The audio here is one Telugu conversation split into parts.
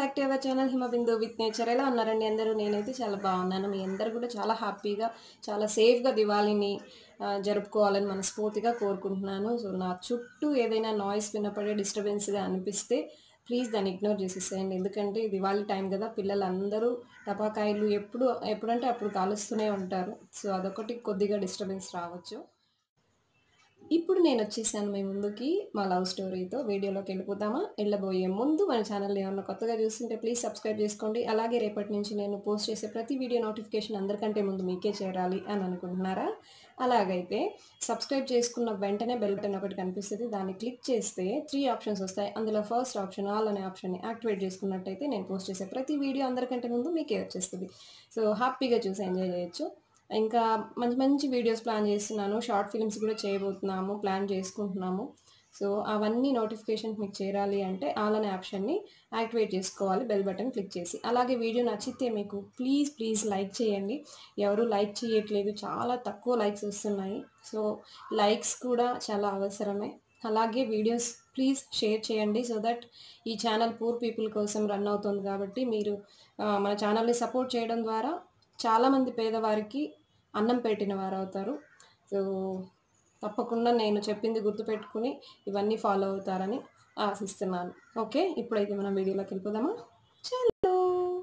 Back to our channel Himabindu with nature ఎలా ఉన్నారండి అందరూ నేనైతే చాలా బాగున్నాను మీ అందరూ కూడా చాలా హ్యాపీగా చాలా సేఫ్గా దివాళీని ఆ, జరుపుకోవాలని మనస్ఫూర్తిగా కోరుకుంటున్నాను సో నా చుట్టూ ఏదైనా నాయిస్ వినపడే డిస్టర్బెన్స్గా అనిపిస్తే ప్లీజ్ దాన్ని ఇగ్నోర్ చేసేసేయండి ఎందుకంటే దివాళీ టైం కదా పిల్లలందరూ టపాకాయలు ఎప్పుడు ఎప్పుడంటే అప్పుడు కాలుస్తూనే ఉంటారు సో అదొకటి కొద్దిగా డిస్టర్బెన్స్ రావచ్చు ఇప్పుడు నేను వచ్చేసాను మీ ముందుకి మా లవ్ స్టోరీతో వీడియోలోకి వెళ్ళిపోతామా వెళ్ళబోయే ముందు మన ఛానల్ ఏమన్నా కొత్తగా చూస్తుంటే ప్లీజ్ సబ్స్క్రైబ్ చేసుకోండి అలాగే రేపటి నుంచి నేను పోస్ట్ చేసే ప్రతి వీడియో నోటిఫికేషన్ అందరికంటే ముందు మీకే చేరాలి అని అనుకుంటున్నారా అలాగైతే సబ్స్క్రైబ్ చేసుకున్న వెంటనే బెల్ బటన్ ఒకటి కనిపిస్తుంది దాన్ని క్లిక్ చేస్తే త్రీ ఆప్షన్స్ వస్తాయి అందులో ఫస్ట్ ఆప్షన్ ఆల్ అనే ఆప్షన్ని యాక్టివేట్ చేసుకున్నట్టయితే నేను పోస్ట్ చేసే ప్రతి వీడియో అందరికంటే ముందు మీకే వచ్చేస్తుంది సో హ్యాపీగా చూసి ఎంజాయ్ చేయొచ్చు ఇంకా మంచి మంచి వీడియోస్ ప్లాన్ చేస్తున్నాను షార్ట్ ఫిల్మ్స్ కూడా చేయబోతున్నాము ప్లాన్ చేసుకుంటున్నాము సో అవన్నీ నోటిఫికేషన్స్ మీకు చేరాలి అంటే ఆల్ అనే ఆప్షన్ని యాక్టివేట్ చేసుకోవాలి బెల్ బటన్ క్లిక్ చేసి అలాగే వీడియో నచ్చితే మీకు ప్లీజ్ ప్లీజ్ లైక్ చేయండి ఎవరు లైక్ చేయట్లేదు చాలా తక్కువ లైక్స్ వస్తున్నాయి సో లైక్స్ కూడా చాలా అవసరమే అలాగే వీడియోస్ ప్లీజ్ షేర్ చేయండి సో దట్ ఈ ఛానల్ పూర్ పీపుల్ కోసం రన్ అవుతుంది కాబట్టి మీరు ఆ, మన ఛానల్ని సపోర్ట్ చేయడం ద్వారా చాలామంది పేదవారికి అన్నం పెట్టిన వారు అవుతారు సో తప్పకుండా నేను చెప్పింది గుర్తుపెట్టుకుని ఇవన్నీ ఫాలో అవుతారని ఆశిస్తున్నాను ఓకే ఇప్పుడైతే మనం వీడియోలోకి వెళ్ళిపోదామా చలో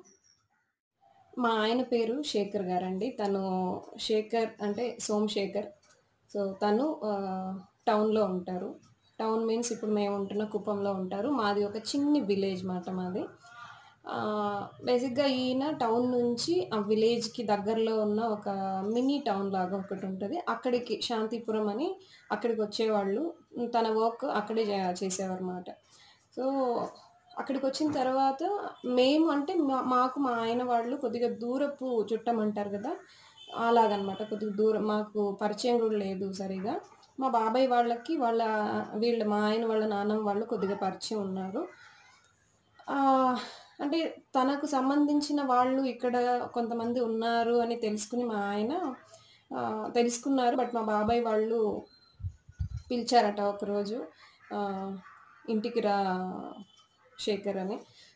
మా ఆయన పేరు శేఖర్ గారండి తను శేఖర్ అంటే సోమశేఖర్ సో తను ఆ, టౌన్లో ఉంటారు టౌన్ మీన్స్ ఇప్పుడు మేము ఉంటున్న కుప్పంలో ఉంటారు మాది ఒక చిన్ని విలేజ్ మాట మాది ఆ, బేసిక్గా ఈయన టౌన్ నుంచి ఆ విలేజ్కి దగ్గరలో ఉన్న ఒక మినీ టౌన్ లాగా ఒకటి ఉంటుంది అక్కడికి శాంతిపురం అని అక్కడికి వచ్చేవాళ్ళు తన వర్క్ అక్కడే చే- చేసేవారన్నమాట సో అక్కడికి వచ్చిన తర్వాత మేము అంటే మా- మాకు మా ఆయన వాళ్ళు కొద్దిగా దూరపు చుట్టం అంటారు కదా అలాగనమాట కొద్దిగా దూరం మాకు పరిచయం కూడా లేదు సరిగా మా బాబాయ్ వాళ్ళకి వాళ్ళ వీళ్ళ మా ఆయన వాళ్ళ నాన్నమ్మ వాళ్ళు కొద్దిగా పరిచయం ఉన్నారు ఆ, అంటే తనకు సంబంధించిన వాళ్ళు ఇక్కడ కొంతమంది ఉన్నారు అని తెలుసుకుని మా ఆయన ఆ, తెలుసుకున్నారు బట్ మా బాబాయ్ వాళ్ళు పిలిచారట ఒకరోజు ఆ, ఇంటికి రా శేఖర్ అని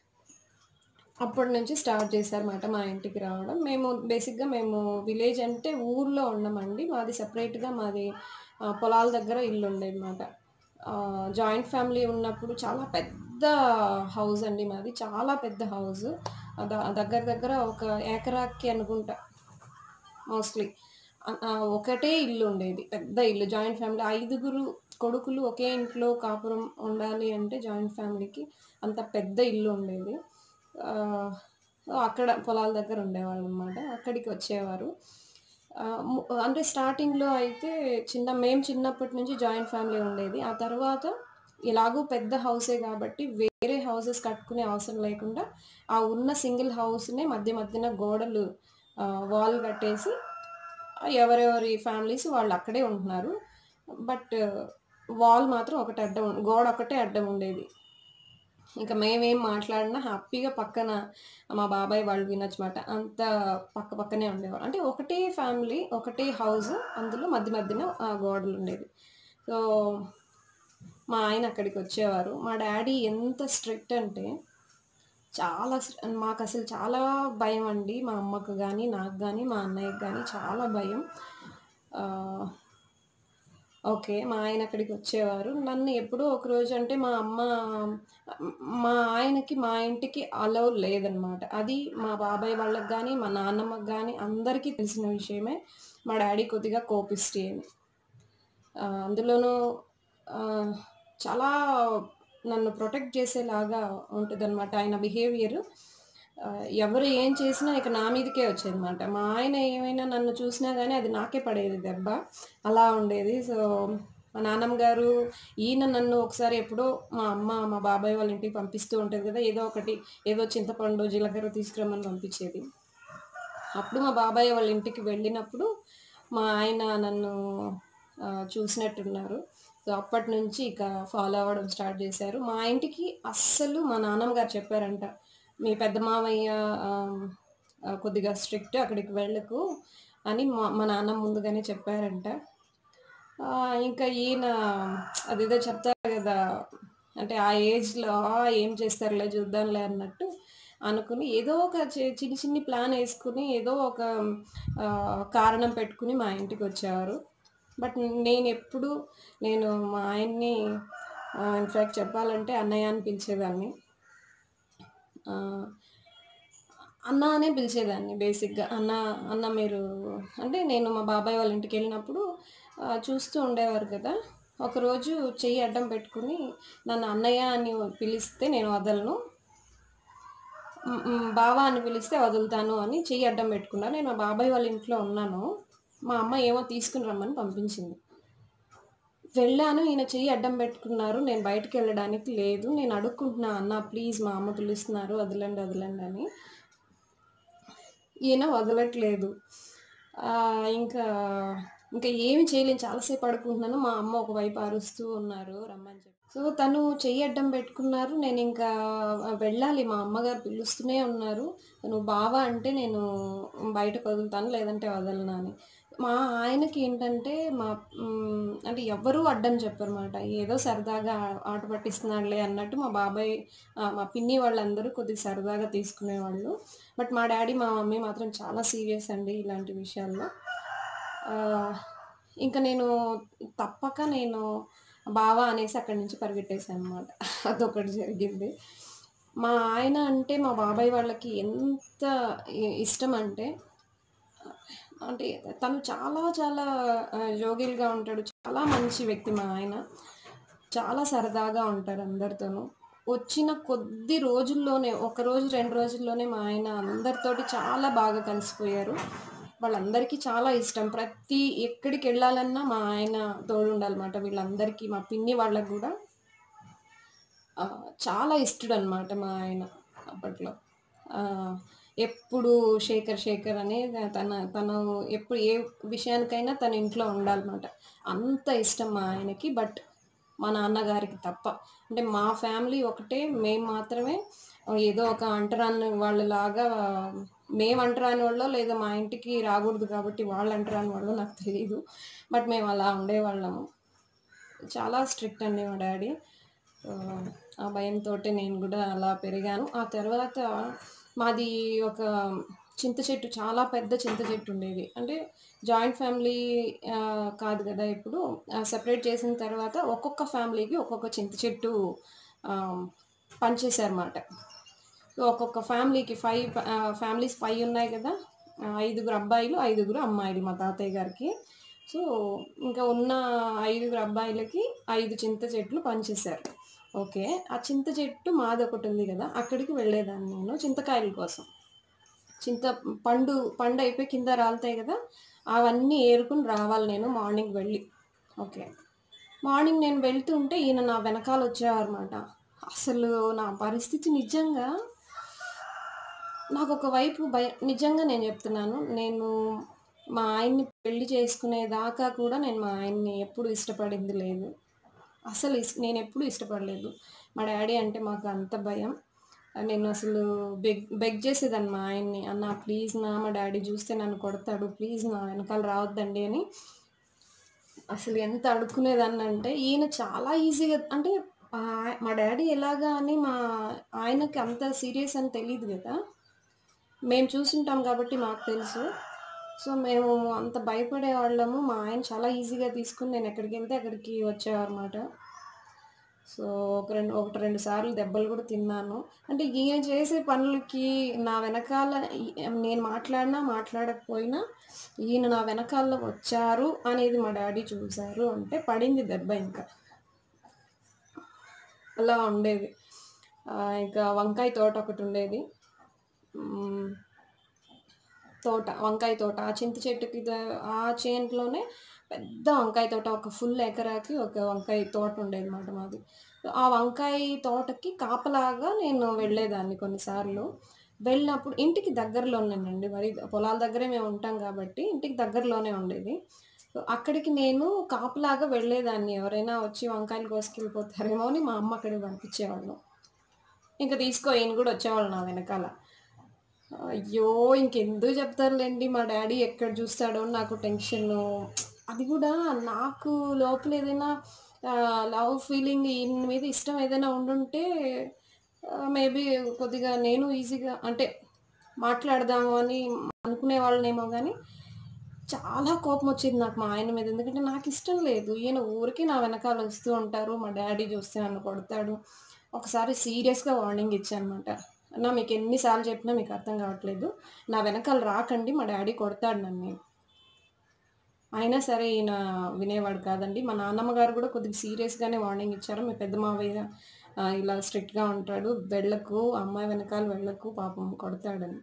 అప్పటి నుంచి స్టార్ట్ చేశారన్నమాట మా ఇంటికి రావడం మేము బేసిక్గా మేము విలేజ్ అంటే ఊర్లో ఉన్నామండి మాది సపరేట్గా మాది ఆ, పొలాల దగ్గర ఇల్లు ఉండేది అనమాట జాయింట్ ఫ్యామిలీ ఉన్నప్పుడు చాలా పెద్ద హౌస్ అండి మాది చాలా పెద్ద హౌస్ దగ్గర దగ్గర ఒక ఏకరాకి అనుకుంటా మోస్ట్లీ ఒకటే ఇల్లు ఉండేది పెద్ద ఇల్లు జాయింట్ ఫ్యామిలీ ఐదుగురు కొడుకులు ఒకే ఇంట్లో కాపురం ఉండాలి అంటే జాయింట్ ఫ్యామిలీకి అంత పెద్ద ఇల్లు ఉండేది ఆ, సో అక్కడ పొలాల దగ్గర ఉండేవాళ్ళు అనమాట అక్కడికి వచ్చేవారు ఆ, ము- అంటే స్టార్టింగ్లో అయితే చిన్న మేము చిన్నప్పటి నుంచి జాయింట్ ఫ్యామిలీ ఉండేది ఆ తర్వాత ఎలాగూ పెద్ద హౌసే కాబట్టి వేరే హౌసెస్ కట్టుకునే అవసరం లేకుండా ఆ ఉన్న సింగిల్ హౌస్నే మధ్య మధ్యన గోడలు వాల్ కట్టేసి ఆ, ఎవరెవరి ఫ్యామిలీస్ వాళ్ళు అక్కడే ఉంటున్నారు బట్ వాల్ మాత్రం ఒకటి అడ్డం ఉం- గోడ ఒకటే అడ్డం ఉండేది ఇంకా మేమేం మాట్లాడినా హ్యాపీగా పక్కన మా బాబాయ్ వాళ్ళు వినొచ్చమాట అంత పక్క పక్కనే ఉండేవారు అంటే ఒకటే ఫ్యామిలీ ఒకటే హౌస్ అందులో మధ్య మధ్యన ఆ గోడలు ఉండేది సో మా ఆయన అక్కడికి వచ్చేవారు మా డాడీ ఎంత స్ట్రిక్ట్ అంటే చాలా స్- మాకు అసలు చాలా భయం అండి మా అమ్మకు కానీ నాకు కానీ మా అన్నయ్యకి కానీ చాలా భయం ఆ, ఓకే మా ఆయన అక్కడికి వచ్చేవారు నన్ను ఎప్పుడో ఒక రోజు అంటే మా అమ్మ మా ఆయనకి మా ఇంటికి అలౌ లేదనమాట అది మా బాబాయ్ వాళ్ళకి కానీ మా నాన్నమ్మకి కానీ అందరికీ తెలిసిన విషయమే మా డాడీ కొద్దిగా కోపిస్టీ అని ఆ, అందులోనూ ఆ, చాలా నన్ను ప్రొటెక్ట్ చేసేలాగా ఉంటుంది అనమాట ఆయన బిహేవియర్ ఎవరు ఏం చేసినా ఇక నా మీదకే వచ్చేది అనమాట మా ఆయన ఏమైనా నన్ను చూసినా కానీ అది నాకే పడేది దెబ్బ అలా ఉండేది సో మా నాన్నమ్మ గారు ఈయన నన్ను ఒకసారి ఎప్పుడో మా అమ్మ మా బాబాయ్ వాళ్ళ ఇంటికి పంపిస్తూ ఉంటుంది కదా ఏదో ఒకటి ఏదో చింతపండు జీలకర్ర తీసుకురమ్మని పంపించేది అప్పుడు మా బాబాయ్ వాళ్ళ ఇంటికి వెళ్ళినప్పుడు మా ఆయన నన్ను ఆ, చూసినట్టున్నారు సో అప్పటి నుంచి ఇక ఫాలో అవ్వడం స్టార్ట్ చేశారు మా ఇంటికి అస్సలు మా నాన్నమ్మ గారు చెప్పారంట మీ పెద్ద మామయ్య ఆ, ఆ, కొద్దిగా స్ట్రిక్ట్ అక్కడికి వెళ్ళకు అని మా మా నాన్న ముందుగానే చెప్పారంట ఆ, ఇంకా ఈయన అదేదో చెప్తారు కదా అంటే ఆ ఏజ్‌లో ఆ! ఏం చేస్తారులే చూద్దాంలే అన్నట్టు అనుకుని ఏదో ఒక చి చిన్ని చిన్ని ప్లాన్ యేసుకొని ఏదో ఒక ఆహ్, కారణం పెట్టుకొని మా ఇంటికొచ్చేవారు. బట్ నేనెప్పుడు నేను మా ఆయన్ని ఆహ్, ఇన్‌ఫాక్ట్ చెప్పాలంటే అన్నయ్య అని పిలిచేదాన్ని. ఆహ్, అన్న అనే పిలిచేదాన్ని బేసిక్‌గా. అన్న అన్న మీరు అంటే నేను మా బాబాయ్ వాళ్ళ ఇంటికెళ్ళినప్పుడు ఆహ్, చూస్తూ ఉండేవారు కదా! ఒకరోజు చెయ్యి అడ్డం పెట్టుకొని నన్ను అన్నయ్య అని పిలిస్తే నేను వదలను. హ్మ్. హ్మ్. బావ అని పిలిస్తే వదులుతాను అని చెయ్యి అడ్డం పెట్టుకున్నారు. నేను మా బాబాయ్ వాళ్ళ ఇంట్లో ఉన్నాను. మా అమ్మ ఏమో తీసుకొని రమ్మని పంపించింది. వెళ్ళాను. ఈయన చెయ్యి అడ్డం పెట్టుకున్నారు. నేను బయటికెళ్ళడానికి లేదు. నేను అడుక్కుంటున్నా అన్న ప్లీజ్ మా అమ్మ పిలుస్తున్నారు వదలండి, వదలండి అని. ఈయన వదలట్లేదు. ఆహ్, ఇంకా ఇంకా ఏమి చేయలేను. చాలా సేపు అడుక్కుంటున్నాను. మా అమ్మ ఒకవైపు అరుస్తూ ఉన్నారు రమ్మని చెప్పి. సో, తను చెయ్యి అడ్డం పెట్టుకున్నారు. నేనింకా వెళ్ళాలి. మా అమ్మగారు పిలుస్తూనే ఉన్నారు. నువ్వు బావ అంటే నేను బయటకు వదులుతాను లేదంటే వదలను అని. మా ఆయనకి ఏంటంటే మా హ్మ్. అంటే ఎవ్వరూ అడ్డం చెప్పరమాట. ఏదో సరదాగా ఆట పట్టిస్తున్నాడులే అన్నట్టు మా బాబాయ్ ఆహ్, మా పిన్ని వాళ్ళందరూ కొద్దిగా సరదాగా తీసుకునేవాళ్ళు. బట్ మా డ్యాడీ, మా మమ్మీ మాత్రం చాలా సీరియస్ అండి ఇలాంటి విషయాల్లో. ఆహ్, ఇంక నేను తప్పక నేను బావ అనేసి అక్కడి నుంచి పరిగెట్టేసాననమాట. అదొకటి జరిగింది. మా ఆయన అంటే మా బాబాయ్ వాళ్ళకి ఎంత ఇ ఇష్టమంటే అంటే తను చాలా చాలా ఆహ్, జోవియల్‌గా ఉంటాడు. చాలా మంచి వ్యక్తి మా ఆయన. చాలా సరదాగా ఉంటారు అందరితోనూ. వచ్చిన కొద్ది రోజుల్లోనే ఒకరోజు, 2 రోజుల్లోనే మా ఆయన అందరితోటి చాలా బాగా కలిసిపోయారు. వాళ్ళందరికీ చాలా ఇష్టం. ప్రతి ఎక్కడికెళ్ళాలన్నా మా ఆయన తోడుండాలమాట వీళ్ళందరికీ. మా పిన్ని వాళ్ళకి గూడా ఆహ్, చాలా ఇష్టుడనమాట మా ఆయన అప్పట్లో. ఆహ్, ఎప్పుడు శేఖర్, శేఖర్ అని తన తను ఎప్పుడు ఏ విషయానికైనా తను ఇంట్లో ఉండాలమాట. అంత ఇష్టం మా ఆయనకి. బట్ మా నాన్నగారికి తప్ప. అంటే మా ఫ్యామిలీ ఒకటే. మేము మాత్రమే ఏదో ఒక అంటరాని వాళ్ళలాగా మేము అంటరాని వాళ్ళో లేదో మా ఇంటికి రాకూడదు కాబట్టి వాళ్ళు అంటరాని వాళ్ళో నాకు తెలీదు. బట్ మేము అలా ఉండేవాళ్ళము. చాలా స్ట్రిక్ట్ అండి మా డ్యాడీ. ఆహ్, ఆ భయంతోటే నేను గూడా అలా పెరిగాను. ఆ తర్వాత మాది ఒక చింత చెట్టు చాలా పెద్ద చింత చెట్టు ఉండేది. అంటే జాయింట్ ఫ్యామిలీ ఆహ్, కాదు గదా! ఇప్పుడు. ఆహ్, సెపరేట్ చేసిన తర్వాత ఒక్కొక్క ఫ్యామిలీకి ఒక్కొక్క చింత చెట్టు ఆహ్, పంచేశారన్నమాట. ఒక్కొక్క ఫ్యామిలీకి 5 ఆహ్, ఫ్యామిలీస్ 5 ఉన్నాయి గదా! ఆహ్, ఐదుగురు అబ్బాయిలు, ఐదుగురు అమ్మాయిలు మా తాతయ్య గారికి. సో, ఇంకా ఉన్న ఐదుగురు అబ్బాయిలకి 5 చింత చెట్లు పంచేశారు. ఓకే. ఆ చింత చెట్టు మాదొకటుంది గదా! అక్కడికి వెళ్ళేదాన్ని నేను చింతకాయల కోసం. చింత పండు పండయిపోయి కింద రాలుతాయి గదా! అవన్నీ ఏరుకొని రావాలి నేను మార్నింగ్ వెళ్ళి. ఓకే. మార్నింగ్ నేను వెళ్తుంటే ఈయన నా వెనకాల వచ్చేవారన్నమాట. అసలు నా పరిస్థితి నిజంగా నాకొక వైపు భయం నిజంగా నేను చెప్తున్నాను. నేను మా ఆయన్ని పెళ్లి చేసుకునేదాకా కూడా నేను మా ఆయన్ని ఎప్పుడు ఇష్టపడింది లేదు. అసలు ఇస్ నేనెప్పుడు ఇష్టపడలేదు. మా డ్యాడీ అంటే మాకు అంత భయం. నేను అసలు బెగ్ బెగ్ చేసేదాన్ని మా ఆయన్ని. అన్న ప్లీజ్ నా మా డ్యాడీ చూస్తే నన్ను కొడతాడు. ప్లీజ్ నా వెనకాల రావద్దండి అని. అసలు ఎంత అడుక్కునేదాన్నంటే ఈయన చాలా ఈజీగా అంటే ఆహ్, మా డ్యాడీ ఎలాగా అని మా ఆయనకి అంత సీరియస్ అని తెలీదు గదా! మేము చూసుంటాం కాబట్టి మాకు తెలుసు. సో, మేము అంత భయపడేవాళ్ళము. మా ఆయన చాలా ఈజీగా తీసుకొని నేను ఎక్కడికెళ్తే అక్కడికి వచ్చేవారన్నమాట. సో, ఒక రెండు ఒకటి, 2 సార్లు దెబ్బలు గూడా తిన్నాను. అంటే ఈయన చేసే పనులకి నా వెనకాల ఈ నేను మాట్లాడినా, మాట్లాడకపోయినా ఈయన నా వెనకాల వచ్చారు అనేది మా డ్యాడీ చూసారు అంటే పడింది దెబ్బ ఇంకా. అలా ఉండేది. ఆహ్, ఇంకా వంకాయ తోట ఒకటుండేది. హ్మ్. తోట వంకాయ తోట. ఆ చింత చెట్టుకి ద ఆ చేనులోనే పెద్ద వంకాయ తోట. ఒక ఫుల్ ఎకరాకి ఒక వంకాయ తోట ఉండేదన్నమాట మాది. ఆ వంకాయ తోటకి కాపలాగా నేను వెళ్ళేదాన్ని కొన్నిసార్లు. వెళ్ళినప్పుడు ఇంటికి దగ్గరలోనేనండి. మరి పొలాల దగ్గరే మేము ఉంటాం కాబట్టి ఇంటికి దగ్గరలోనే ఉండేది. సో, అక్కడికి నేను కాపలాగా వెళ్ళేదాన్ని. ఎవరైనా వచ్చి వంకాయలు కోసుకెళ్ళిపోతారేమో అని మా అమ్మ అక్కడికి పంపించేవాళ్ళు. ఇంక తీసుకో ఈయన గూడా వచ్చేవాళ్ళు నా వెనకాల. అయ్యో! ఇంకెందుకు చెప్తారులెండి మా డ్యాడీ ఎక్కడ చూస్తాడో అని నాకు టెన్షను. అది గూడా నాకు లోపల ఏదైనా ఆహ్, లవ్ ఫీలింగ్ ఈయన మీద ఇష్టం ఏదైనా ఉండుంటే ఆహ్, మేబీ కొద్దిగా నేను ఈజీగా అంటే మాట్లాడదాము అని అనుకునేవాళ్ళనేమో గానీ, చాలా కోపమొచ్చేది నాకు మా ఆయన మీద. ఎందుకంటే నాకిష్టం లేదు. ఈయన ఊరికే నా వెనకాల వస్తూ ఉంటారు. మా డ్యాడీ చూస్తే నన్ను కొడతాడు. ఒకసారి సీరియస్‌గా వార్నింగ్ ఇచ్చానమాట. అన్నా మీకు ఎన్ని సార్లు చెప్పినా మీకు అర్థం కావట్లేదు. నా వెనకాల రాకండి మా డ్యాడీ కొడతాడు నన్ని. అయినా సరే ఈయన వినేవాడు కాదండి. మా నాన్నమ్మ గారు కూడా కొద్దిగా సీరియస్‌గానే వార్నింగ్ ఇచ్చారు. మీ పెద్ద మావయ్య ఆహ్, ఇలా స్ట్రిక్ట్‌గా ఉంటాడు. వెళ్ళకు, అమ్మాయి వెనకాల వెళ్ళకు పాపం కొడతాడని.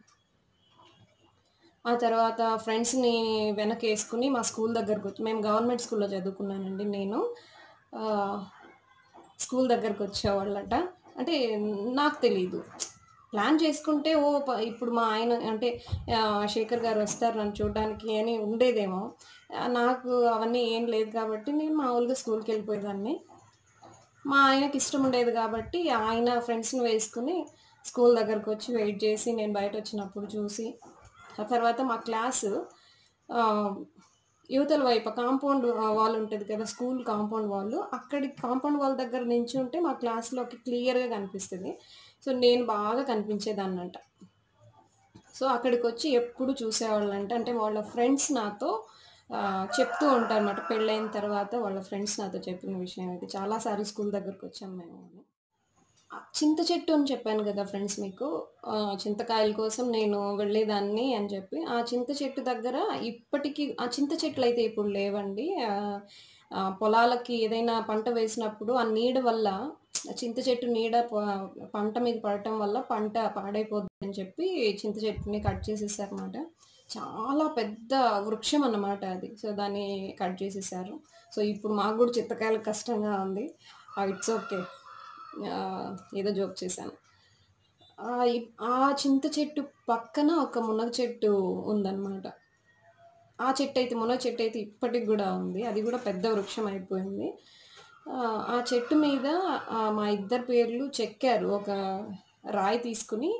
ఆ తర్వాత ఫ్రెండ్స్‌ని వెనకేసుకొని మా స్కూల్ దగ్గరకొచ్చి మేము గవర్నమెంట్ స్కూల్‌లో చదువుకున్నానండి నేను. ఆహ్, స్కూల్ దగ్గరకొచ్చేవాళ్ళట. అంటే నాకు తెలీదు. ప్లాన్ చేసుకుంటే ఓ ప ఇప్పుడు మా ఆయన అంటే ఆహ్, శేఖర్ గారు వస్తారు నన్ను చూడడానికి అని ఉండేదేమో. ఆహ్, నాకు అవన్నీ ఏం లేదు కాబట్టి నేను మామూలుగా స్కూల్‌కెళ్ళిపోయేదాన్ని. మా ఆయనకి ఇష్టం ఉండేది కాబట్టి ఆయన ఫ్రెండ్స్‌ని వేసుకొని స్కూల్ దగ్గరకొచ్చి వెయిట్ చేసి నేను బయటొచ్చినప్పుడు చూసి, ఆ తర్వాత మా క్లాసు ఆహ్, యువతల వైపు కాంపౌండ్ ఆహ్, వాల్ ఉంటది కదా! School compound wall. అక్కడి కాంపౌండ్ వాల్ దగ్గర నించుంటే మా క్లాస్‌లోకి క్లియర్‌గా కనిపిస్తది. సో, నేను బాగా కనిపించేదాన్నంట. సో, అక్కడికొచ్చి ఎప్పుడు చూసేవాళ్ళంట. అంటే వాళ్ళ ఫ్రెండ్స్ నాతో ఆహ్, చెప్తూ ఉంటారన్నమాట. పెళ్ళైన తర్వాత వాళ్ళ ఫ్రెండ్స్ నాతో చెప్పిన విషయం ఇది. చాలా సార్లు స్కూల్ దగ్గరకొచ్చాం మేము అని. ఆ చింత చెట్టు అని చెప్పాను గదా ఫ్రెండ్స్ మీకు. ఆహ్, చింతకాయల కోసం నేను వెళ్ళేదాన్ని అని చెప్పి. ఆ చింత చెట్టు దగ్గర ఇప్పటికి ఆ చింత చెట్లయితే ఇప్పుడు లేవండి. ఆహ్, ఆహ్, పొలాలకి ఏదైనా పంట వేసినప్పుడు ఆ నీడ వల్ల చింత చెట్టు నీడ ప పంట మీద పడటం వల్ల పంట పాడైపోద్దని చెప్పి చింత చెట్టుని కట్ చేసేసారన్నమాట. చాలా పెద్ద వృక్షం అన్నమాట అది. సో, దాన్ని కట్ చేసేసారు. సో, ఇప్పుడు మాకు గూడా చింతకాయలు కష్టంగా ఉంది. ఆహ్, ఇట్స్ ఓకే. ఆహ్, ఏదో జోక్ చేశాను. ఆహ్, ఇప్ ఆ చింత చెట్టు పక్కన ఒక మునగ చెట్టు ఉందన్నమాట. ఆ చెట్టయితే మునగ చెట్టయితే ఇప్పటికి గూడా ఉంది. అది గూడా పెద్ద వృక్షం అయిపోయింది. ఆహ్, ఆ చెట్టు మీద ఆహ్, మా ఇద్దరి పేర్లు చెక్కారు. ఒక రాయి తీసుకొని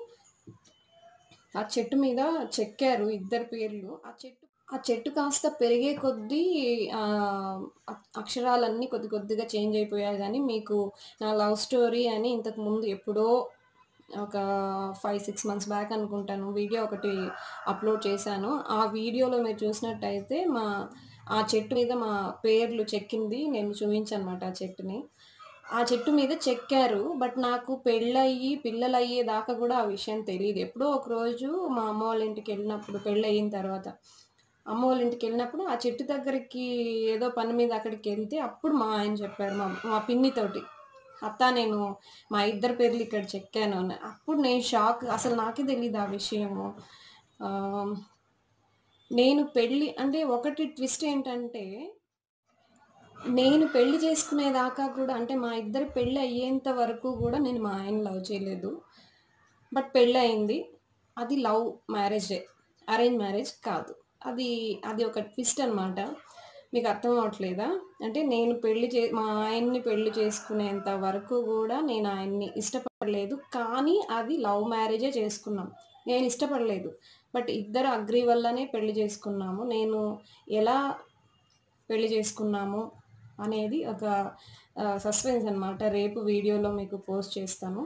ఆ చెట్టు మీద చెక్కారు ఇద్దరి పేర్లు. ఆ చెట్టు ఆ చెట్టు కాస్త పెరిగే కొద్దీ ఆహ్, అ అక్షరాలన్నీ కొద్ది కొద్దిగా చేంజ్ అయిపోయాయి గానీ, మీకు నా లవ్ స్టోరీ అని ఇంతకు ముందు ఎప్పుడో ఒక 5, 6 మంత్స్ బ్యాక్ అనుకుంటాను. వీడియో ఒకటి అప్‌లోడ్ చేశాను. ఆ వీడియోలో మీరు చూసినట్టయితే మా ఆ చెట్టు మీద మా పేర్లు చెక్కింది నేను చూయించానన్నమాట ఆ చెట్టుని. ఆ చెట్టు మీద చెక్కారు. బట్ నాకు పెళ్ళయ్యి, పిల్లలయ్యేదాకా గూడా ఆ విషయం తెలీదు. ఎప్పుడో ఒకరోజు మా అమ్మ వాళ్ళ ఇంటికెళ్ళినప్పుడు పెళ్ళయిన తర్వాత, అమ్మ వాళ్ళ ఇంటికెళ్ళినప్పుడు ఆ చెట్టు దగ్గరికి ఏదో పని మీద అక్కడికెళ్తే అప్పుడు మా ఆయన చెప్పారు. మా మా పిన్నితోటి. "అత్త నేను మా ఇద్దరి పేర్లు ఇక్కడ చెక్కాను" అని. అప్పుడు నేను షాక్. అసలు నాకే తెలీదు ఆ విషయము. ఆహ్, నేను పెళ్లి అంటే ఒకటి ట్విస్ట్ ఏంటంటే నేను పెళ్లి చేసుకునేదాకా కూడా అంటే మా ఇద్దరి పెళ్లి అయ్యేంత వరకు గూడా నేను మా ఆయన్ని లవ్ చేయలేదు. బట్ పెళ్లయింది. అది లవ్ మ్యారేజే. అరేంజ్ మ్యారేజ్ కాదు. అది అది ఒక ట్విస్ట్ అన్నమాట. మీకు అర్థం అవ్వట్లేదా? అంటే నేను పెళ్లి చే మా ఆయన్ని పెళ్లి చేసుకునేంత వరకు గూడా నేను ఆయన్ని ఇష్టపడలేదు. కానీ అది లవ్ మ్యారేజే చేసుకున్నాం. నేను ఇష్టపడలేదు. బట్ ఇద్దరు అగ్రీ వల్లనే పెళ్లి చేసుకున్నాము. నేను ఎలా పెళ్లి చేసుకున్నాము అనేది ఒక ఆహ్, సస్పెన్స్ అన్నమాట. రేపు వీడియోలో మీకు పోస్ట్ చేస్తాను.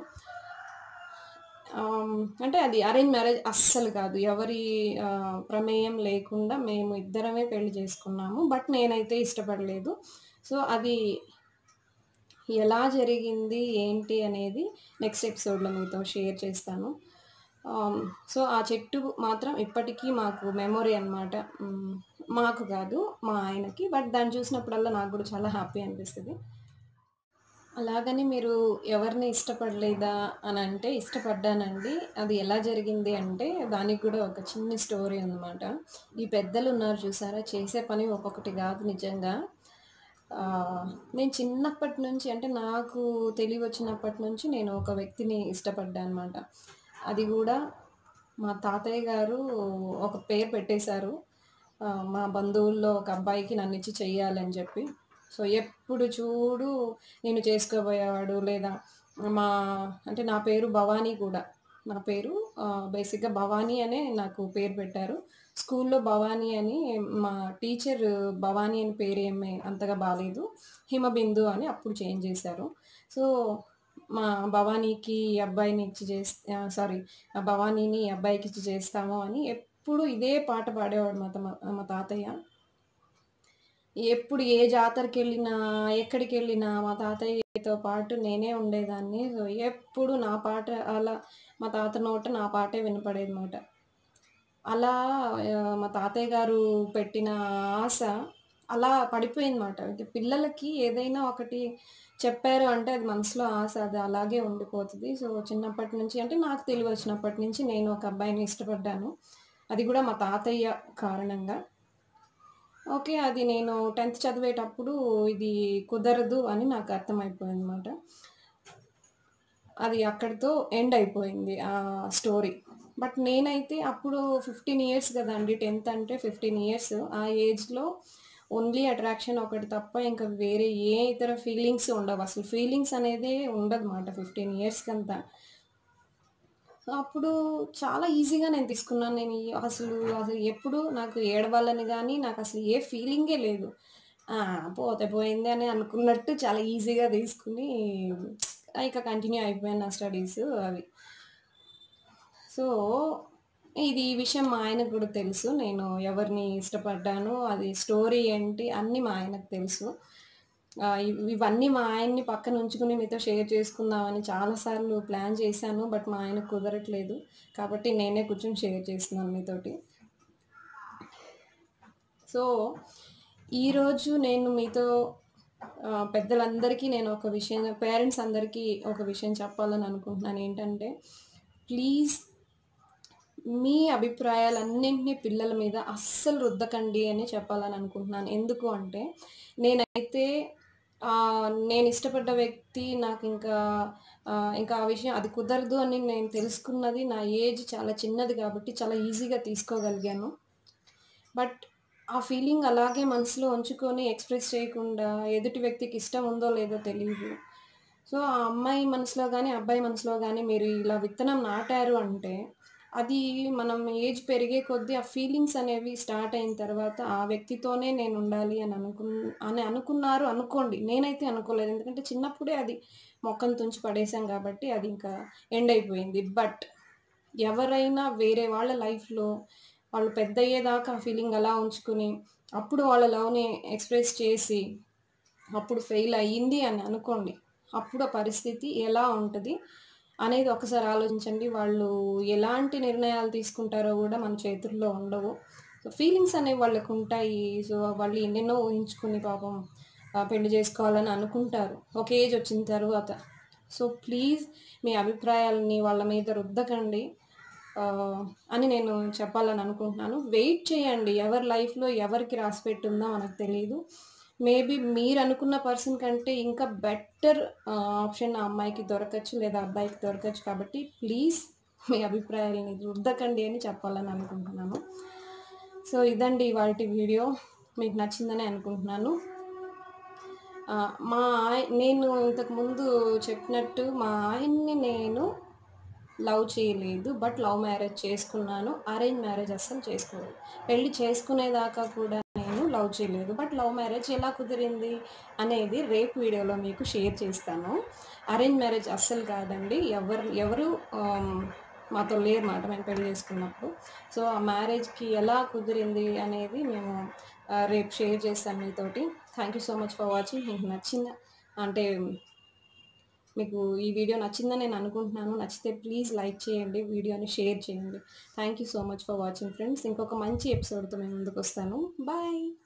ఆహ్, అంటే అది అరేంజ్ మ్యారేజ్ అస్సలు కాదు. ఎవరి ఆహ్, ప్రమేయం లేకుండా మేము ఇద్దరమే పెళ్లి చేసుకున్నాము. బట్ నేనైతే ఇష్టపడలేదు. సో, అది ఎలా జరిగింది, ఏంటి అనేది నెక్స్ట్ ఎపిసోడ్‌లో మీతో షేర్ చేస్తాను. ఆహ్, సో, ఆ చెట్టు మాత్రం ఇప్పటికీ మాకు మెమొరీ అన్నమాట. హ్మ్. మాకు కాదు మా ఆయనకి. బట్ దాన్ని చూసినప్పుడల్లా నాకు గూడా చాలా హ్యాపీ అనిపిస్తది. అలాగని మీరు ఎవరిని ఇష్టపడలేదా అనంటే ఇష్టపడ్డానండి. అది ఎలా జరిగింది అంటే దానికి గూడా ఒక చిన్ని స్టోరీ ఉందన్నమాట. ఈ పెద్దలున్నారు చూసారా? చేసే పని ఒక్కొక్కటి గాదు నిజంగా. ఆహ్, నేను చిన్నప్పటి నుంచి అంటే నాకు తెలివొచ్చినప్పటి నుంచి నేను ఒక వ్యక్తిని ఇష్టపడ్డా అన్నమాట. అది గూడా మా తాతయ్య గారు ఒక పేరు పెట్టేశారు. ఆహ్, మా బంధువుల్లో ఒక అబ్బాయికి నన్నిచ్చి చెయ్యాలని జెప్పి. సో, ఎప్పుడు చూడు నిన్ను చేసుకోబోయేవాడు లేదా మా అంటే నా పేరు భవాని కూడా. నా పేరు ఆహ్, బేసిక్‌గా భవాని అనే నాకు పేరు పెట్టారు. స్కూల్లో భవానీ అని మా టీచర్ భవానీ అని పేరేమి అంతగా బాలేదు హిమబిందు అని అప్పుడు చేంజ్ చేశారు సో మా భవానీకి ఈ అబ్బాయిని ఇచ్చి చేస్తే సారీ భవానీని ఈ అబ్బాయికి ఇచ్చి చేస్తాము అని ఎప్పుడు ఇదే పాట పాడేవాడు మా తమ- మా తాతయ్య ఎప్పుడు ఏ జాతరకి వెళ్ళినా ఎక్కడికి వెళ్ళినా మా తాతయ్యతో పాటు నేనే ఉండేదాన్ని సో ఎప్పుడు నా పాట అలా మా తాత నోట నా పాటే వినపడేది అనమాట అలా ఆ, మా తాతయ్య గారు పెట్టిన ఆశ అలా పడిపోయింది అనమాట పిల్లలకి ఏదైనా ఒకటి చెప్పారు అంటే అది మనసులో ఆశ అది అలాగే ఉండిపోతుంది సో చిన్నప్పటి నుంచి అంటే నాకు తెలివి వచ్చినప్పటి నుంచి నేను ఒక అబ్బాయిని ఇష్టపడ్డాను అది కూడా మా తాతయ్య కారణంగా ఓకే అది నేను టెన్త్ చదివేటప్పుడు ఇది కుదరదు అని నాకు అర్థమైపోయింది అనమాట అది అక్కడితో ఎండ్ అయిపోయింది ఆ స్టోరీ బట్ నేనైతే అప్పుడు ఫిఫ్టీన్ ఇయర్స్ కదండి టెన్త్ అంటే ఫిఫ్టీన్ ఇయర్స్ ఆ ఏజ్లో ఓన్లీ అట్రాక్షన్ ఒకటి తప్ప ఇంకా వేరే ఏ ఇతర ఫీలింగ్స్ ఉండవు అసలు ఫీలింగ్స్ అనేది ఉండదు అన్నమాట ఫిఫ్టీన్ ఇయర్స్కి అంతా సో అప్పుడు చాలా ఈజీగా నేను తీసుకున్నాను నేను ఈ- అసలు అసలు ఎప్పుడు నాకు ఏడవాలని కానీ నాకు అసలు ఏ ఫీలింగే లేదు ఆ, పోతే పోయింది అని అనుకున్నట్టు చాలా ఈజీగా తీసుకుని ఇక కంటిన్యూ అయిపోయాను నా స్టడీస్ అవి సో ఇది ఈ విషయం మా ఆయనకు కూడా తెలుసు నేను ఎవరిని ఇష్టపడ్డాను అది స్టోరీ ఏంటి అన్నీ మా ఆయనకు తెలుసు ఆ, ఇవ్- ఇవన్నీ మా ఆయన్ని పక్కన ఉంచుకుని మీతో షేర్ చేసుకుందామని చాలాసార్లు ప్లాన్ చేశాను బట్ మా ఆయన కుదరట్లేదు కాబట్టి నేనే కూర్చొని షేర్ చేస్తున్నాను మీతోటి సో ఈరోజు నేను మీతో ఆ, పెద్దలందరికీ నేను ఒక విషయం పేరెంట్స్ అందరికీ ఒక విషయం చెప్పాలని అనుకుంటున్నాను ఏంటంటే ప్లీజ్ మీ అభిప్రాయాలన్నింటినీ పిల్లల మీద అస్సలు రుద్దకండి అని చెప్పాలని అనుకుంటున్నాను ఎందుకు అంటే నేనైతే ఆ, నేను ఇష్టపడ్డ వ్యక్తి నాకు ఇంకా ఆ, ఇంకా ఆ విషయం అది కుదరదు అని నేను తెలుసుకున్నది నా ఏజ్ చాలా చిన్నది కాబట్టి చాలా ఈజీగా తీసుకోగలిగాను బట్ ఆ ఫీలింగ్ అలాగే మనసులో ఉంచుకొని ఎక్స్ప్రెస్ చేయకుండా ఎదుటి వ్యక్తికి ఇష్టం ఉందో లేదో తెలియదు సో ఆ అమ్మాయి మనసులో కానీ అబ్బాయి మనసులో కానీ మీరు ఇలా విత్తనం నాటారు అంటే అది మనం ఏజ్ పెరిగే కొద్దీ ఆ ఫీలింగ్స్ అనేవి స్టార్ట్ అయిన తర్వాత ఆ వ్యక్తితోనే నేను ఉండాలి అని అనుకు అని అనుకున్నారు అనుకోండి నేనైతే అనుకోలేదు ఎందుకంటే చిన్నప్పుడే అది మొక్కను తుంచి పడేసాం కాబట్టి అది ఇంకా ఎండ్ అయిపోయింది బట్ ఎవరైనా వేరే వాళ్ళ లైఫ్లో వాళ్ళు పెద్ద అయ్యేదాకా ఆ ఫీలింగ్ అలా ఉంచుకుని అప్పుడు వాళ్ళ లవ్ని ఎక్స్ప్రెస్ చేసి అప్పుడు ఫెయిల్ అయ్యింది అని అనుకోండి అప్పుడు ఆ పరిస్థితి ఎలా ఉంటుంది అనేది ఒకసారి ఆలోచించండి వాళ్ళు ఎలాంటి నిర్ణయాలు తీసుకుంటారో కూడా మన చేతుల్లో ఉండవు సో ఫీలింగ్స్ అనేవి వాళ్ళకు ఉంటాయి సో వాళ్ళు ఎన్నెన్నో ఊహించుకుని పాపం ఆ, పెళ్లి చేసుకోవాలని అనుకుంటారు ఒక ఏజ్ వచ్చిన తర్వాత సో ప్లీజ్ మీ అభిప్రాయాలని వాళ్ళ మీద రుద్దకండి ఆ, అని నేను చెప్పాలని అనుకుంటున్నాను వెయిట్ చేయండి ఎవరి లైఫ్లో ఎవరికి రాసి పెట్టుందో మనకు తెలియదు మేబీ మీరు అనుకున్న పర్సన్ కంటే ఇంకా బెటర్ ఆప్షన్ ఆ అమ్మాయికి దొరకచ్చు లేదా అబ్బాయికి దొరకచ్చు కాబట్టి ప్లీజ్ మీ అభిప్రాయాలని రుద్దకండి అని చెప్పాలని అనుకుంటున్నాను సో ఇదండి ఇవాళ వీడియో మీకు నచ్చిందని అనుకుంటున్నాను ఆ, మా ఆయ నేను ఇంతకుముందు చెప్పినట్టు మా ఆయన్ని నేను లవ్ చేయలేదు బట్ లవ్ మ్యారేజ్ చేసుకున్నాను అరేంజ్ మ్యారేజ్ అస్సలు చేసుకోలేదు పెళ్లి చేసుకునేదాకా కూడా నేను లవ్ చేయలేదు బట్ లవ్ మ్యారేజ్ ఎలా కుదిరింది అనేది రేపు వీడియోలో మీకు షేర్ చేస్తాను అరేంజ్ మ్యారేజ్ అస్సలు కాదండి ఎవరు ఎవరు ఆమ్, మాతో లేరు మాట మేము పెళ్లి చేసుకున్నప్పుడు సో ఆ మ్యారేజ్కి ఎలా కుదిరింది అనేది మేము ఆ, రేపు షేర్ చేస్తాను మీతోటి thank you so much for watching మీకు నచ్చింది అంటే మీకు ఈ వీడియో నచ్చిందని నేను అనుకుంటున్నాను నచ్చితే ప్లీజ్ లైక్ చేయండి వీడియోని షేర్ చేయండి thank you so much for watching friends ఇంకొక మంచి ఎపిసోడ్తో మేము ముందుకు వస్తాను బాయ్